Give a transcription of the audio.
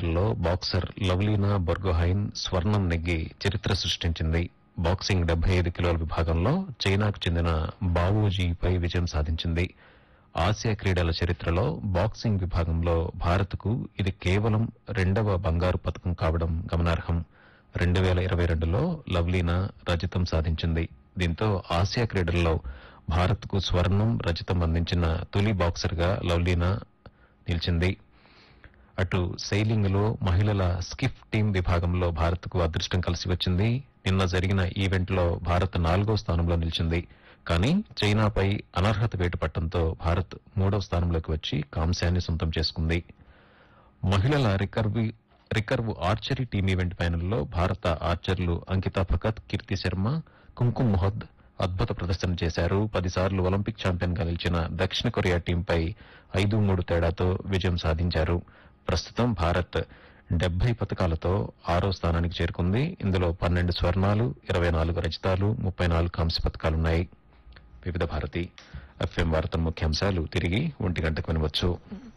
క్రీడల్లో బాక్సర్ లవ్లీనా బొర్గోహైన్ స్వర్ణం నెగ్గి చరిత్ర సృష్టించింది బాక్సింగ్ డెబ్బై ఐదు కిలోల విభాగంలో చైనాకు చెందిన బావోజీపై విజయం సాధించింది ఆసియా క్రీడల చరిత్రలో బాక్సింగ్ విభాగంలో భారత్కు ఇది కేవలం రెండవ బంగారు పథకం కావడం గమనార్హం రెండు వేల ఇరవై రెండులో లవ్లీనా రజతం సాధించింది దీంతో ఆసియా క్రీడల్లో భారత్కు స్వర్ణం రజతం అందించిన తొలి బాక్సర్గా లవ్లీనా నిలిచింది అటు సైలింగ్ లో మహిళల స్కిఫ్ టీం విభాగంలో భారత్ కు అదృష్టం కలిసి వచ్చింది నిన్న జరిగిన ఈవెంట్ లో భారత్ నాలుగో స్థానంలో నిలిచింది కానీ చైనాపై అనర్హత వేటు పట్టడంతో భారత్ మూడవ స్థానంలోకి వచ్చి కాంస్యాన్ని సొంతం చేసుకుంది మహిళల recurve recurve archery team event ఫైనల్లో భారత ఆర్చర్లు అంకితా భగత్ కీర్తి శర్మ కుంకుమ్ మొహద్ అద్భుత ప్రదర్శన చేశారు పదిసార్లు ఒలింపిక్ ఛాంపియన్ గా నిలిచిన దక్షిణ కొరియా టీంపై ఐదు మూడు తేడాతో విజయం సాధించారు ప్రస్తుతం భారత్ డెబ్బై పథకాలతో ఆరో స్థానానికి చేరుకుంది ఇందులో పన్నెండు స్వర్ణాలు ఇరవై నాలుగు రజతాలు ముప్పై నాలుగు కాంస్య పథకాలున్నాయి వివిధ భారతి ఎఫ్ఎం వార్తల ముఖ్యాంశాలు తిరిగి ఒంటి గంటకు వినవచ్చు